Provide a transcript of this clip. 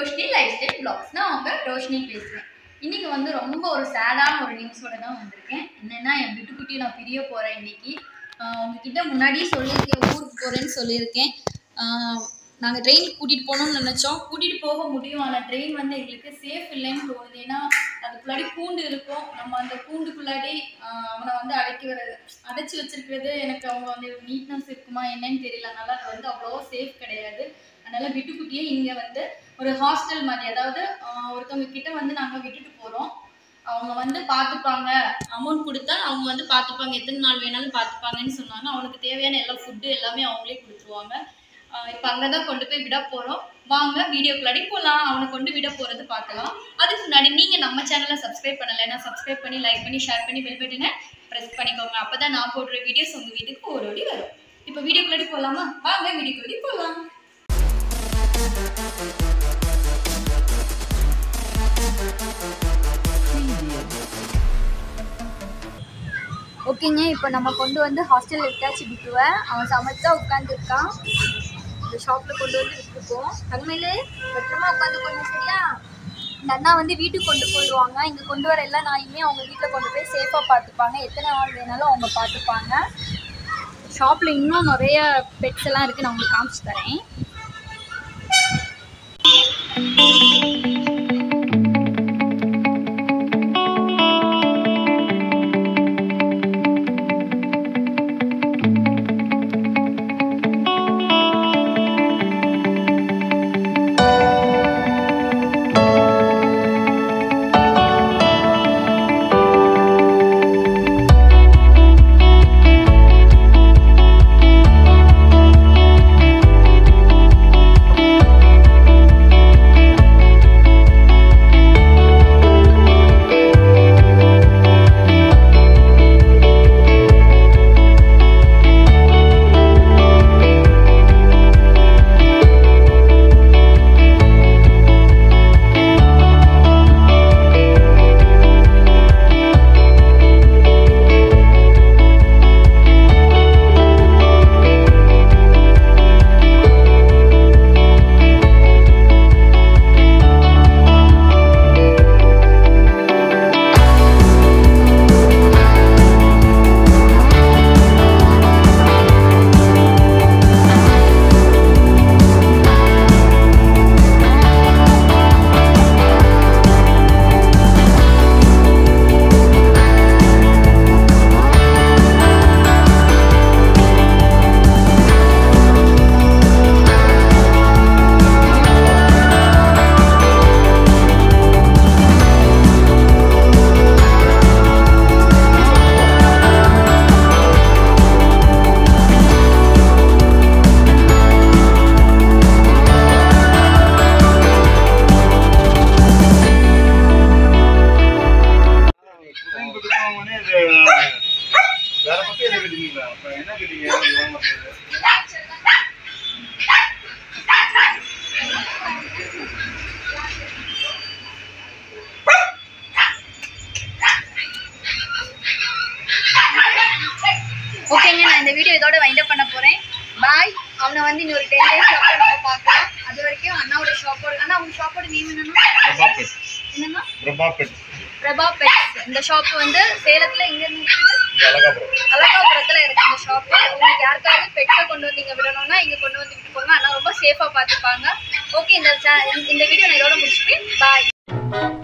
Roshini life style blocks நான் அவங்க ரோஷினி பேசுகிறேன் இன்னைக்கு வந்து ரொம்ப ஒரு சேடான ஒரு நியூஸோட தான் வந்திருக்கேன் என்னன்னா என் விட்டுக்குட்டி நான் பிரிய போகிறேன் இன்னைக்கு ஆஹ் உங்ககிட்ட முன்னாடியே சொல்லியிருக்கேன் ஊருக்கு போகிறேன்னு சொல்லியிருக்கேன் நாங்கள் ட்ரெயின் கூட்டிகிட்டு போகணும்னு நினச்சோம் கூட்டிகிட்டு போக முடியும் ஆனால் ட்ரெயின் வந்து எங்களுக்கு சேஃப் இல்லைன்னு தோணுது ஏன்னா அதுக்குள்ளாடி கூண்டு இருக்கும் நம்ம அந்த கூண்டுக்குள்ளாடி ஆஹ் அவனை வந்து அடைக்கி வர அடைச்சி வச்சிருக்கிறது எனக்கு அவங்க வந்து நீட்னஸ் இருக்குமா என்னன்னு தெரியல அதனால அது வந்து அவ்வளோ சேஃப் கிடையாது அதனால விட்டுக்குட்டியே இங்கே வந்து ஒரு ஹாஸ்டல் மாதிரி அதாவது ஆஹ் ஒருத்தவங்க கிட்ட வந்து நாங்கள் விட்டுட்டு போகிறோம் அவங்க வந்து பார்த்துப்பாங்க அமௌண்ட் கொடுத்தா அவங்க வந்து பார்த்துப்பாங்க எத்தனை நாள் வேணாலும் பார்த்துப்பாங்கன்னு சொன்னாங்க அவனுக்கு தேவையான எல்லா ஃபுட்டு எல்லாமே அவங்களே கொடுத்துருவாங்க இப்போ அங்கே தான் கொண்டு போய் விட போகிறோம் வாங்க வீடியோக்குள்ளாடி போகலாம் அவனை கொண்டு விட போகிறது பார்க்கலாம் அதுக்கு முன்னாடி நீங்கள் நம்ம சேனலை சப்ஸ்கிரைப் பண்ணலைன்னா சப்ஸ்கிரைப் பண்ணி லைக் பண்ணி ஷேர் பண்ணி பெல் பட்டனை ப்ரெஸ் பண்ணிக்கோங்க அப்போ தான் நான் போடுற வீடியோஸ் உங்கள் வீட்டுக்கு ஓடோடி வரும் இப்போ வீடியோக்குள்ளாடி போகலாமா வாங்க வீடியோக்குள்ளாடி போகலாம் ஓகேங்க இப்போ நம்ம கொண்டு வந்து ஹாஸ்டலில் விட்டாச்சு விட்டுருவேன் அவன் சமைச்சா உட்காந்துருக்கான் இந்த ஷாப்பில் கொண்டு வந்து விட்டுருக்கோம் தங்கமேலு பத்திரமா உட்காந்துக்கோங்க சரியா இந்த அண்ணா வந்து வீட்டுக்கு கொண்டு போயிடுவாங்க இங்கே கொண்டு வர எல்லா நாயுமே அவங்க வீட்டில் கொண்டு போய் சேஃபாக பார்த்துப்பாங்க எத்தனை நாள் வேணாலும் அவங்க பார்த்துப்பாங்க ஷாப்பில் இன்னும் நிறைய பெட்ஸ் எல்லாம் இருக்குது நான் உங்களுக்கு காமிச்சு தரேன் புதின் புதினா வாங்கினே இது வேற பக்கம் எதை கட்டிங்களா அப்ப என்ன கட்டிங்க இது வாங்குறது ஓகேங்க நான் இந்த வீடியோ இதோட வைண்ட் பண்ண போறேன் பாய் அவனை வந்து இன்னொரு டென் டேஸ்ல அப்புறம் நம்ம பார்க்கலாம் அது வரைக்கும் அண்ணாவோட ஷாப்போட அண்ணா உங்க ஷாப்போட நேம் என்னன்னா பிரபா பெட் என்னன்னா பிரபா பெட் பிரபா பெட்ஸ் இந்த ஷாப் வந்து சேலத்துல எங்க இருந்து இருக்குது இது அழகாபுரம் அலகாபுரத்துல இருக்கு இந்த ஷாப் உங்களுக்கு யாருக்காவது பெட்டை கொண்டு வந்து இங்க விடணும்னா இங்க கொண்டு வந்து விட்டு போங்க ஆனா ரொம்ப சேஃபா பாத்துப்பாங்க ஓகே இந்த cha- இந்த வீடியோ நான் இதோட முடிச்சுப்பேன் பாய்